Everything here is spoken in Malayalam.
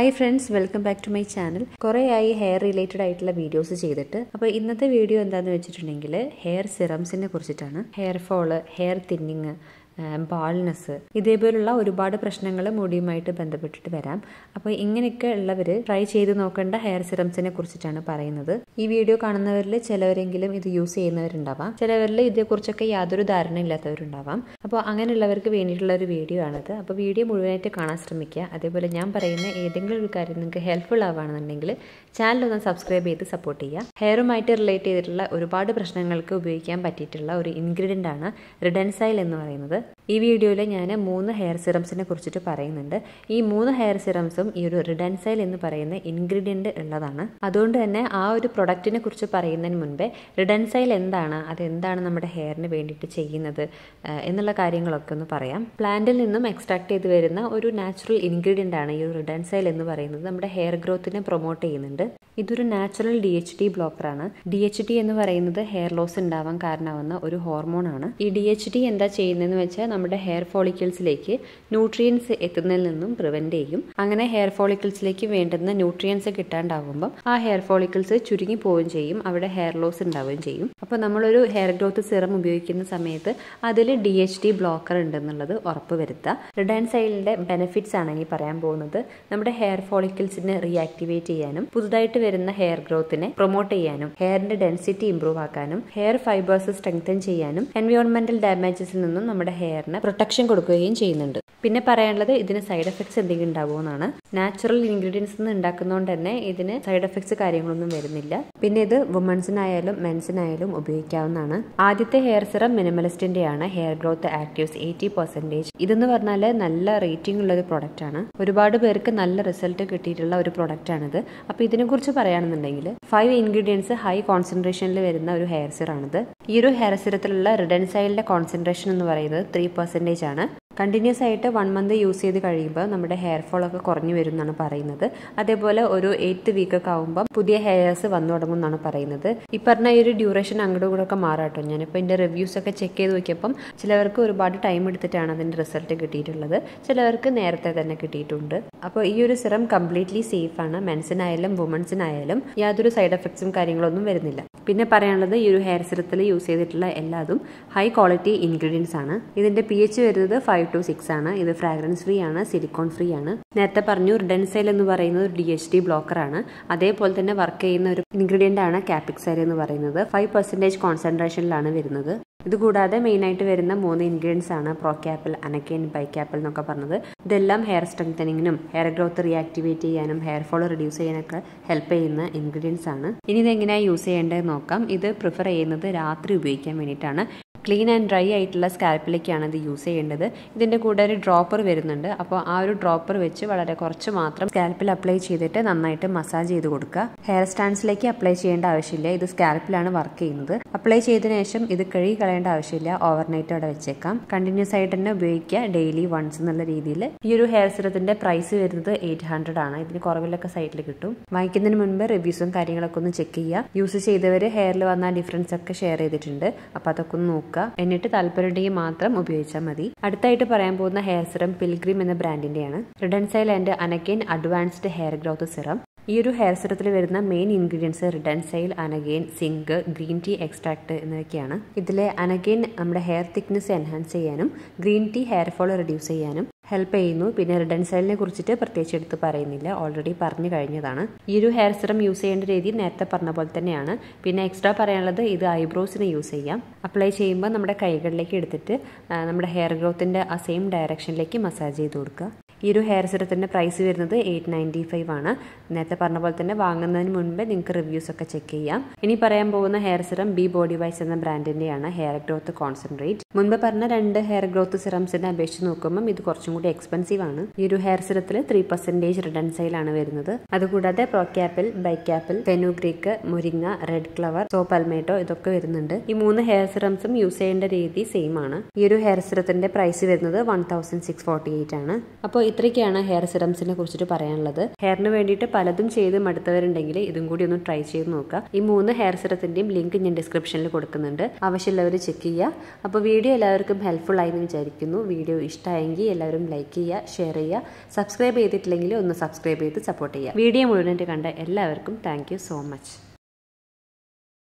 hi friends welcome back to my channel കുറേ ആയി ഹെയർ റിലേറ്റഡ് ആയിട്ടുള്ള വീഡിയോസ് ചെയ്തിട്ട് അപ്പോൾ ഇന്നത്തെ വീഡിയോ എന്താണെന്ന് വെച്ചിട്ടുണ്ടെങ്കിൽ ഹെയർ സിറംസിനെ കുറിച്ചിട്ടാണ് hair fall hair thinning baldness ഇതേപോലുള്ള ഒരുപാട് പ്രശ്നങ്ങൾ മുടിയുമായിട്ട് ബന്ധപ്പെട്ടിട്ട് വരാം അപ്പോൾ ഇങ്ങനെയൊക്കെ ഉള്ളവർ ട്രൈ ചെയ്ത് നോക്കേണ്ട ഹെയർ സിറംസിനെ കുറിച്ചിട്ടാണ് പറയുന്നത് ഈ വീഡിയോ കാണുന്നവരിൽ ചിലവരെങ്കിലും ഇത് യൂസ് ചെയ്യുന്നവരുണ്ടാവാം ചിലവരിൽ ഇതേക്കുറിച്ചൊക്കെ യാതൊരു ധാരണ ഇല്ലാത്തവരുണ്ടാവാം അപ്പോൾ അങ്ങനെയുള്ളവർക്ക് വേണ്ടിയിട്ടുള്ള ഒരു വീഡിയോ ആണിത് അപ്പോൾ വീഡിയോ മുഴുവനായിട്ട് കാണാൻ ശ്രമിക്കുക അതേപോലെ ഞാൻ പറയുന്ന ഏതെങ്കിലും ഒരു കാര്യം നിങ്ങൾക്ക് ഹെൽപ്ഫുൾ ആവുകയാണെന്നുണ്ടെങ്കിൽ ചാനൽ ഒന്ന് സബ്സ്ക്രൈബ് ചെയ്ത് സപ്പോർട്ട് ചെയ്യുക ഹെയറുമായിട്ട് റിലേറ്റ് ചെയ്തിട്ടുള്ള ഒരുപാട് പ്രശ്നങ്ങൾക്ക് ഉപയോഗിക്കാൻ പറ്റിയിട്ടുള്ള ഒരു ഇൻഗ്രീഡിയൻ്റ് ആണ് റിഡൻസൈൽ എന്ന് പറയുന്നത് ഈ വീഡിയോയിൽ ഞാൻ മൂന്ന് ഹെയർ സിറംസിനെ കുറിച്ചിട്ട് പറയുന്നുണ്ട് ഈ മൂന്ന് ഹെയർ സിറംസും ഈ ഒരു റിഡൻസൈൽ എന്ന് പറയുന്ന ഇൻഗ്രീഡിയൻ്റ് ഉള്ളതാണ് അതുകൊണ്ട് തന്നെ ആ ഒരു പ്രൊഡക്റ്റിനെ കുറിച്ച് പറയുന്നതിന് മുൻപേ റിഡൻസൈൽ എന്താണ് അത് എന്താണ് നമ്മുടെ ഹെയറിന് വേണ്ടിയിട്ട് ചെയ്യുന്നത് എന്നുള്ള കാര്യങ്ങളൊക്കെ ഒന്ന് പറയാം പ്ലാന്റിൽ നിന്നും എക്സ്ട്രാക്ട് ചെയ്ത് വരുന്ന ഒരു നാച്ചുറൽ ഇൻഗ്രീഡിയൻ്റ് ആണ് ഈ ഒരു റിഡൻസൈൽ എന്ന് പറയുന്നത് നമ്മുടെ ഹെയർ ഗ്രോത്തിനെ പ്രൊമോട്ട് ചെയ്യുന്നുണ്ട് ഇതൊരു നാച്ചുറൽ ഡി എച്ച് ഡി ബ്ലോക്കറാണ് ഡി എച്ച് ഡി എന്ന് പറയുന്നത് ഹെയർ ലോസ് ഉണ്ടാവാൻ കാരണമാവുന്ന ഒരു ഹോർമോൺ ആണ് ഈ ഡി എച്ച് ഡി എന്താ ചെയ്യുന്നതെന്ന് വെച്ചാൽ നമ്മുടെ ഹെയർ ഫോളിക്കിൾസിലേക്ക് ന്യൂട്രിയൻസ് എത്തുന്നതിൽ നിന്നും പ്രിവെന്റ് ചെയ്യും അങ്ങനെ ഹെയർ ഫോളിക്കിൾസിലേക്ക് വേണ്ടുന്ന ന്യൂട്രിയൻസ് കിട്ടാണ്ടാകുമ്പോൾ ആ ഹെയർ ഫോളിക്കിൾസ് ചുരുങ്ങി പോവുകയും ചെയ്യും അവിടെ ഹെയർ ലോസ് ഉണ്ടാവുകയും ചെയ്യും അപ്പോൾ നമ്മളൊരു ഹെയർ ഗ്രോത്ത് സിറം ഉപയോഗിക്കുന്ന സമയത്ത് അതിൽ ഡി എച്ച് ഡി ബ്ലോക്കർ ഉണ്ടെന്നുള്ളത് ഉറപ്പ് വരുത്തുക റിഡാൻസൈലിന്റെ ബെനിഫിറ്റ്സ് ആണ് ഇനി പറയാൻ പോകുന്നത് നമ്മുടെ ഹെയർ ഫോളിക്കിൾസിനെ റീആക്ടിവേറ്റ് ചെയ്യാനും പുതുതായിട്ട് വരുന്ന ഹെയർ ഗ്രോത്തിനെ പ്രൊമോട്ട് ചെയ്യാനും ഹെയറിന്റെ ഡെൻസിറ്റി ഇംപ്രൂവ് ആക്കാനും ഹെയർ ഫൈബേഴ്സ് സ്ട്രെങ്തൻ ചെയ്യാനും എൻവയോൺമെന്റൽ ഡാമേജസിൽ നിന്നും നമ്മുടെ ഹെയറിന് പ്രൊട്ടക്ഷൻ കൊടുക്കുകയും ചെയ്യുന്നുണ്ട് പിന്നെ പറയാനുള്ളത് ഇതിന് സൈഡ് എഫക്ട്സ് എന്തെങ്കിലും ഉണ്ടാവുമെന്നാണ് നാച്ചുറൽ ഇൻഗ്രീഡിയൻസ് നിന്ന് ഉണ്ടാക്കുന്നതുകൊണ്ട് തന്നെ ഇതിന് സൈഡ് എഫക്ട്സ് കാര്യങ്ങളൊന്നും വരുന്നില്ല പിന്നെ ഇത് വുമൺസിനായാലും മെൻസിനായാലും ഉപയോഗിക്കാവുന്നതാണ് ആദ്യത്തെ ഹെയർ സിറം മിനിമലിസ്റ്റിന്റെ ആണ് hair growth actives eighty percentage ഇതെന്ന് പറഞ്ഞാൽ നല്ല റേറ്റിംഗ് ഉള്ള ഒരു പ്രൊഡക്റ്റ് ആണ് ഒരുപാട് പേർക്ക് നല്ല റിസൾട്ട് കിട്ടിയിട്ടുള്ള ഒരു പ്രൊഡക്റ്റ് ആണിത് അപ്പോൾ ഇതിനെക്കുറിച്ച് പറയുകയാണെന്നുണ്ടെങ്കിൽ ഫൈവ് ഇൻഗ്രീഡിയൻസ് ഹൈ കോൺസെൻട്രേഷനിൽ വരുന്ന ഒരു ഹെയർ സിറാണിത് ഈ ഒരു ഹെയർ സിറത്തിലുള്ള റിഡൻസൈലിന്റെ കോൺസെൻട്രേഷൻ എന്ന് പറയുന്നത് ത്രീ പെർസെൻറ്റേജ് ആണ് കണ്ടിന്യൂസ് ആയിട്ട് വൺ മന്ത് യൂസ് ചെയ്ത് കഴിയുമ്പോൾ നമ്മുടെ ഹെയർ ഫോൾ ഒക്കെ കുറഞ്ഞു വരും എന്നാണ് പറയുന്നത് അതേപോലെ ഒരു എയ്ത്ത് വീക്ക് ഒക്കെ ആകുമ്പോൾ പുതിയ ഹെയർസ് വന്നു തുടങ്ങും എന്നാണ് പറയുന്നത് ഈ പറഞ്ഞ ഈ ഒരു ഡ്യൂറേഷൻ അങ്ങോട്ടും കൂടെ ഒക്കെ മാറാട്ടോ ഞാനിപ്പോൾ എൻ്റെ റിവ്യൂസ് ഒക്കെ ചെക്ക് ചെയ്ത് നോക്കിയപ്പം ചിലവർക്ക് ഒരുപാട് ടൈം എടുത്തിട്ടാണ് അതിൻ്റെ റിസൾട്ട് കിട്ടിയിട്ടുള്ളത് ചിലവർക്ക് നേരത്തെ തന്നെ കിട്ടിയിട്ടുണ്ട് അപ്പോൾ ഈ ഒരു സിറം കംപ്ലീറ്റ്ലി സേഫ് ആണ് മെൻസിനായാലും വുമൺസിനായാലും യാതൊരു സൈഡ് എഫക്ട്സും കാര്യങ്ങളൊന്നും വരുന്നില്ല പിന്നെ പറയാനുള്ളത് ഈ ഒരു ഹെയർ സിറത്തിൽ യൂസ് ചെയ്തിട്ടുള്ള എല്ലാതും ഹൈ ക്വാളിറ്റി ഇൻഗ്രീഡിയൻസ് ആണ് ഇതിന്റെ പി എച്ച് വരുന്നത് ഫൈവ് ടു സിക്സ് ആണ് ഇത് ഫ്രാഗ്രൻസ് ഫ്രീ ആണ് സിലിക്കോൺ ഫ്രീ ആണ് നേരത്തെ പറഞ്ഞു റിഡൻസൈൽ എന്ന് പറയുന്നത് ഒരു ഡി എച്ച് ഡി ബ്ലോക്കർ ആണ് അതേപോലെ തന്നെ വർക്ക് ചെയ്യുന്ന ഒരു ഇൻഗ്രീഡിയന്റ് ആണ് കാപ്പിക്സൈൽ എന്ന് പറയുന്നത് ഫൈവ് പെർസെന്റേജ് കോൺസെൻട്രേഷനിലാണ് വരുന്നത് ഇതുകൂടാതെ മെയിനായിട്ട് വരുന്ന മൂന്ന് ഇൻഗ്രീഡിയൻസ് ആണ് പ്രോക്യാപ്പിൾ അനക്കേൻ ബൈക്യാപ്പിൾ എന്നൊക്കെ പറഞ്ഞത് ഇതെല്ലാം ഹെയർ സ്ട്രെങ്തനിങ്ങിനും ഹെയർ ഗ്രോത്ത് റീആക്ടിവേറ്റ് ചെയ്യാനും ഹെയർ ഫോൾ റിഡ്യൂസ് ചെയ്യാനൊക്കെ ഹെൽപ്പ് ചെയ്യുന്ന ഇൻഗ്രീഡിയൻസ് ആണ് ഇനി ഇത് എങ്ങനെയാണ് യൂസ് ചെയ്യേണ്ടത് നോക്കാം ഇത് പ്രിഫർ ചെയ്യുന്നത് രാത്രി ഉപയോഗിക്കാൻ വേണ്ടിയിട്ടാണ് ക്ലീൻ ആൻഡ് ഡ്രൈ ആയിട്ടുള്ള സ്കാൽപ്പിലേക്കാണ് ഇത് യൂസ് ചെയ്യേണ്ടത് ഇതിൻ്റെ കൂടെ ഒരു ഡ്രോപ്പർ വരുന്നുണ്ട് അപ്പോൾ ആ ഒരു ഡ്രോപ്പർ വെച്ച് വളരെ കുറച്ച് മാത്രം സ്കാൽപ്പിൽ അപ്ലൈ ചെയ്തിട്ട് നന്നായിട്ട് മസാജ് ചെയ്ത് കൊടുക്കുക ഹെയർ സ്റ്റാൻഡ്സിലേക്ക് അപ്ലൈ ചെയ്യേണ്ട ആവശ്യമില്ല ഇത് സ്കാൽപ്പിലാണ് വർക്ക് ചെയ്യുന്നത് അപ്ലൈ ചെയ്തതിനു ശേഷം ഇത് കഴുകി കളയേണ്ട ആവശ്യമില്ല ഓവർനൈറ്റ് അവിടെ വെച്ചേക്കാം കണ്ടിന്യൂസ് ആയിട്ട് തന്നെ ഉപയോഗിക്കുക ഡെയിലി വൺസ് എന്നുള്ള രീതിയിൽ ഈ ഒരു ഹെയർ സിറത്തിന്റെ പ്രൈസ് വരുന്നത് എയ്റ്റ് ഹൺഡ്രഡ് ആണ് ഇതിന് കുറവിലൊക്കെ സൈറ്റിൽ കിട്ടും വാങ്ങിക്കുന്നതിന് മുൻപ് റിവ്യൂസും കാര്യങ്ങളൊക്കെ ഒന്ന് ചെക്ക് ചെയ്യുക യൂസ് ചെയ്തവർ ഹെയറിൽ വന്ന ഡിഫറൻസ് ഒക്കെ ഷെയർ ചെയ്തിട്ടുണ്ട് അപ്പോൾ അതൊക്കെ ഒന്ന് നോക്കുക എന്നിട്ട് താല്പര്യമുണ്ടെങ്കിൽ മാത്രം ഉപയോഗിച്ചാൽ മതി അടുത്തായിട്ട് പറയാൻ പോകുന്ന ഹെയർ സിറം പിൽഗ്രിം എന്ന ബ്രാൻഡിന്റെയാണ് Redensyl and Anagain advanced hair growth serum ഈ ഒരു ഹെയർ സിറത്തിൽ വരുന്ന main ingredients Redensyl Anagain zinc green tea extract എന്നിവയൊക്കെയാണ് ഇതിലെ അനഗെയിൻ നമ്മുടെ ഹെയർ തിക്നെസ് എൻഹാൻസ് ചെയ്യാനും green tea hair fall reduce ചെയ്യാനും ഹെൽപ്പ് ചെയ്യുന്നു പിന്നെ റിഡൻസൈലിനെ കുറിച്ചിട്ട് പ്രത്യേകിച്ച് എടുത്ത് പറയുന്നില്ല ഓൾറെഡി പറഞ്ഞു കഴിഞ്ഞതാണ് ഈ ഒരു ഹെയർ സിറം യൂസ് ചെയ്യേണ്ട രീതി നേരത്തെ പറഞ്ഞ പോലെ തന്നെയാണ് പിന്നെ എക്സ്ട്രാ പറയാനുള്ളത് ഇത് ഐബ്രോസിന് യൂസ് ചെയ്യാം അപ്ലൈ ചെയ്യുമ്പോൾ നമ്മുടെ കൈകളിലേക്ക് എടുത്തിട്ട് നമ്മുടെ ഹെയർ ഗ്രോത്തിൻ്റെ ആ സെയിം ഡയറക്ഷനിലേക്ക് മസാജ് ചെയ്ത് കൊടുക്കുക ഈ ഒരു ഹെയർ സിറത്തിൻ്റെ പ്രൈസ് വരുന്നത് എയ്റ്റ് നയൻറ്റി ഫൈവ് ആണ് നേരത്തെ പറഞ്ഞ പോലെ തന്നെ വാങ്ങുന്നതിന് മുൻപേ നിങ്ങൾക്ക് റിവ്യൂസ് ഒക്കെ ചെക്ക് ചെയ്യാം ഇനി പറയാൻ പോകുന്ന ഹെയർ സിറം ബി ബോഡി വൈസ് എന്ന ബ്രാൻഡിൻ്റെയാണ് ഹെയർ ഗ്രോത്ത് കോൺസെൻട്രേറ്റ് മുൻപ് പറഞ്ഞ രണ്ട് ഹെയർ ഗ്രോത്ത് സിറംസിനെ അപേക്ഷിച്ച് നോക്കുമ്പോൾ ഇത് കുറച്ചും കൂടി എക്സ്പെൻസീവ് ആണ് ഈ ഒരു ഹെയർ സിറത്തിൽ ത്രീ പെർസെൻറ്റേജ് റിഡൻസൈലാണ് വരുന്നത് അതുകൂടാതെ പ്രോക്യാപ്പിൾ ബൈക്യാപ്പിൾ ഫെനുഗ്രീക്ക് മുരിങ്ങ റെഡ് ക്ലവർ സോ പൽമേറ്റോ ഇതൊക്കെ വരുന്നുണ്ട് ഈ മൂന്ന് ഹെയർ സിറംസും യൂസ് ചെയ്യേണ്ട രീതി സെയിം ആണ് ഈ ഒരു ഹെയർ സിറത്തിന്റെ പ്രൈസ് വരുന്നത് one thousand six forty eight ആണ് അപ്പോൾ ഇത്രയൊക്കെയാണ് ഹെയർ സിറംസിനെ കുറിച്ചിട്ട് പറയാനുള്ളത് ഹെയറിന് വേണ്ടിയിട്ട് പലതും ചെയ്ത് മടുത്തവരുണ്ടെങ്കിൽ ഇതും കൂടി ഒന്ന് ട്രൈ ചെയ്ത് നോക്കുക ഈ മൂന്ന് ഹെയർ സിറത്തിന്റെയും ലിങ്ക് ഞാൻ ഡിസ്ക്രിപ്ഷനിൽ കൊടുക്കുന്നുണ്ട് ആവശ്യമുള്ളവർ ചെക്ക് ചെയ്യുക അപ്പോൾ വീഡിയോ എല്ലാവർക്കും ഹെൽപ്ഫുൾ ആയി എന്ന് വിചാരിക്കുന്നു വീഡിയോ ഇഷ്ടമായെങ്കിൽ എല്ലാവരും ലൈക്ക് ചെയ്യുക ഷെയർ ചെയ്യുക സബ്സ്ക്രൈബ് ചെയ്തിട്ടില്ലെങ്കിൽ ഒന്ന് സബ്സ്ക്രൈബ് ചെയ്ത് സപ്പോർട്ട് ചെയ്യുക വീഡിയോ മുഴുവനായിട്ട് കണ്ട എല്ലാവർക്കും താങ്ക് സോ മച്ച്